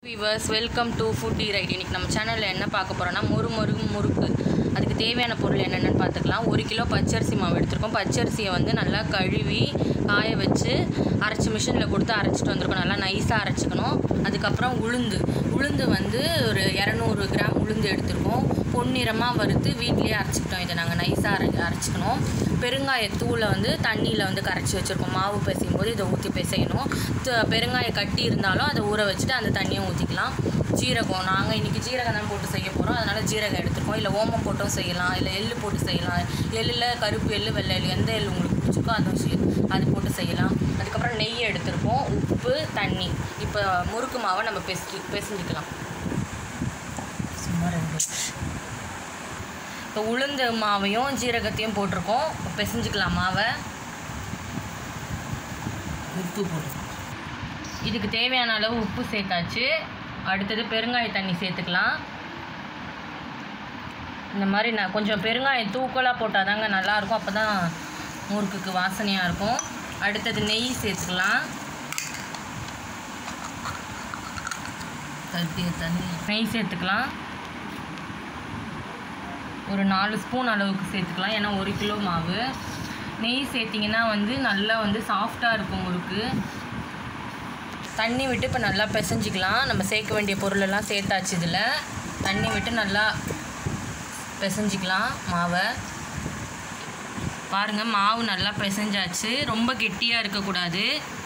viewers welcome to foodie right இன்னைக்கு நம்ம சேனலில் என்ன பார்க்க போகிறோம்னா மொறு மொறு முறுக்கு அதுக்கு தேவையான பொருள் என்னென்னு பார்த்துக்கலாம் ஒரு கிலோ பச்சரிசி மாவு எடுத்திருக்கோம் பச்சரிசியை வந்து நல்லா கழுவி காய வச்சு அரைச்சி மிஷினில் கொடுத்து அரைச்சிட்டு வந்திருக்கோம் நல்லா நைஸாக அரைச்சிக்கணும் அதுக்கப்புறம் உளுந்து உளுந்து வந்து ஒரு இரநூறு கிராம் உளுந்து எடுத்திருக்கோம் பொன்னிறமாக வறுத்து வீட்லேயே அரைச்சிக்கிட்டோம் இதை நாங்கள் நைஸாக அரை அரைச்சிக்கணும் பெருங்காயத்தூளை வந்து தண்ணியில் வந்து கரைச்சி வச்சுருக்கோம் மாவு பிசையும் போது இதை ஊற்றி பிசையணும் த- பெருங்காய கட்டி இருந்தாலும் அதை ஊற வச்சுட்டு அந்த தண்ணியை ஊற்றிக்கலாம் ஜீரகம் நாங்கள் இன்றைக்கி ஜீரகம் தான் போட்டு செய்ய போகிறோம் அதனால் ஜீரகம் எடுத்துருக்கோம் இல்லை ஓமம் போட்டும் செய்யலாம் இல்லை எள்ளு போட்டு செய்யலாம் எள்ளில் கருப்பு எள்ளு வெள்ளை எள்ளு எந்த எள்ளு உங்களுக்கு பிடிச்சிருக்கோ அதுவும் செய் அது போட்டு செய்யலாம் அதுக்கப்புறம் நெய் எடுத்திருக்கோம் உப்பு தண்ணி இப்போ முறுக்கு மாவை நம்ம பெசி பிசைஞ்சிக்கலாம் சும்மா ரெண்டு இப்போ உளுந்து மாவையும் ஜீரகத்தையும் போட்டிருக்கோம் இப்போ பிசைஞ்சிக்கலாம் மாவை உப்பு போட்டு இதுக்கு தேவையான அளவு உப்பு சேர்த்தாச்சு அடுத்தது பெருங்காய தண்ணி சேர்த்துக்கலாம் இந்த மாதிரி நான் கொஞ்சம் பெருங்காயம் தூக்கலாக போட்டால் தாங்க நல்லாயிருக்கும் அப்போ தான் முறுக்குக்கு வாசனையாக இருக்கும் அடுத்தது நெய் சேர்த்துக்கலாம் கட்டிய தண்ணி நெய் சேர்த்துக்கலாம் ஒரு நாலு ஸ்பூன் அளவுக்கு சேர்த்துக்கலாம் ஏன்னா ஒரு கிலோ மாவு நெய் சேர்த்திங்கன்னா வந்து நல்லா வந்து சாஃப்டாக இருக்கும் முறுக்கு தண்ணி விட்டு இப்போ நல்லா பிசைஞ்சிக்கலாம் நம்ம சேர்க்க வேண்டிய பொருளெல்லாம் சேர்த்தாச்சு இதில் தண்ணி விட்டு நல்லா பிசைஞ்சிக்கலாம் மாவை பாருங்கள் மாவு நல்லா பிசைஞ்சாச்சு ரொம்ப கெட்டியாக இருக்கக்கூடாது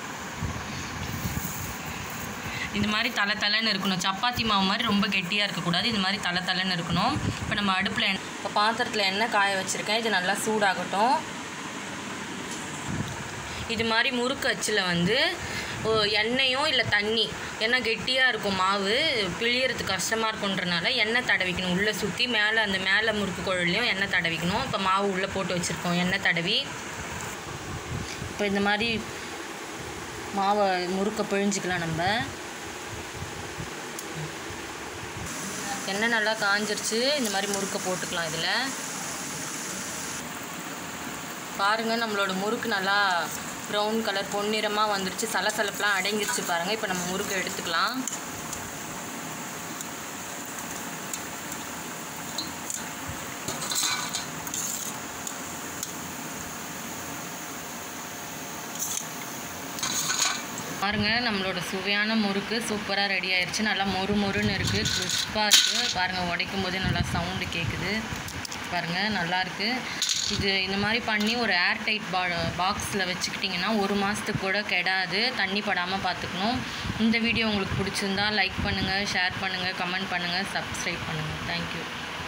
இந்த மாதிரி தலை தலைன்னு இருக்கணும் சப்பாத்தி மாவு மாதிரி ரொம்ப கெட்டியாக இருக்கக்கூடாது இந்த மாதிரி தலை தலைன்னு இருக்கணும் இப்போ நம்ம அடுப்பில் எண்ணெய் இப்போ பாத்திரத்தில் எண்ணெய் காய வச்சுருக்கேன் இது நல்லா சூடாகட்டும் இது மாதிரி முறுக்கு அச்சில் வந்து ஓ, எண்ணெயோ இல்லை தண்ணி ஏன்னா கெட்டியாக இருக்கும் மாவு பிழியறதுக்கு கஷ்டமாக இருக்குன்றனால எண்ணெய் தடவிக்கணும் உள்ளே சுற்றி மேலே அந்த மேலே முறுக்கு குழல்லையும் எண்ணெய் தடவிக்கணும் இப்போ மாவு உள்ளே போட்டு வச்சுருக்கோம் எண்ணெய் தடவி இப்போ இந்த மாதிரி மாவை முறுக்க பிழிஞ்சிக்கலாம் நம்ம எண்ணெய் நல்லா காஞ்சிருச்சு இந்த மாதிரி முறுக்க போட்டுக்கலாம் இதில் பாருங்கள் நம்மளோட முறுக்கு நல்லா ப்ரௌன் கலர் பொன்னிறமாக வந்துருச்சு சலசலப்புலாம் அடங்கிருச்சு பாருங்கள் இப்போ நம்ம முறுக்கு எடுத்துக்கலாம் பாருங்க நம்மளோட சுவையான முறுக்கு சூப்பராக ரெடி ஆயிருச்சு நல்லா மொறு மொறுன்னு இருக்குது கிறிஸ்பாக இருக்குது பாருங்கள் உடைக்கும் போதே நல்லா சவுண்டு கேட்குது பாருங்கள் நல்லா இருக்கு இது இந்த மாதிரி பண்ணி ஒரு ஏர் டைட் பா பாக்ஸில் வச்சுக்கிட்டிங்கன்னா ஒரு மாதத்துக்கு கூட கெடாது தண்ணி படாமல் பார்த்துக்கணும் இந்த வீடியோ உங்களுக்கு பிடிச்சிருந்தா லைக் பண்ணுங்கள் ஷேர் பண்ணுங்கள் கமெண்ட் பண்ணுங்கள் சப்ஸ்கிரைப் பண்ணுங்கள் தேங்க்யூ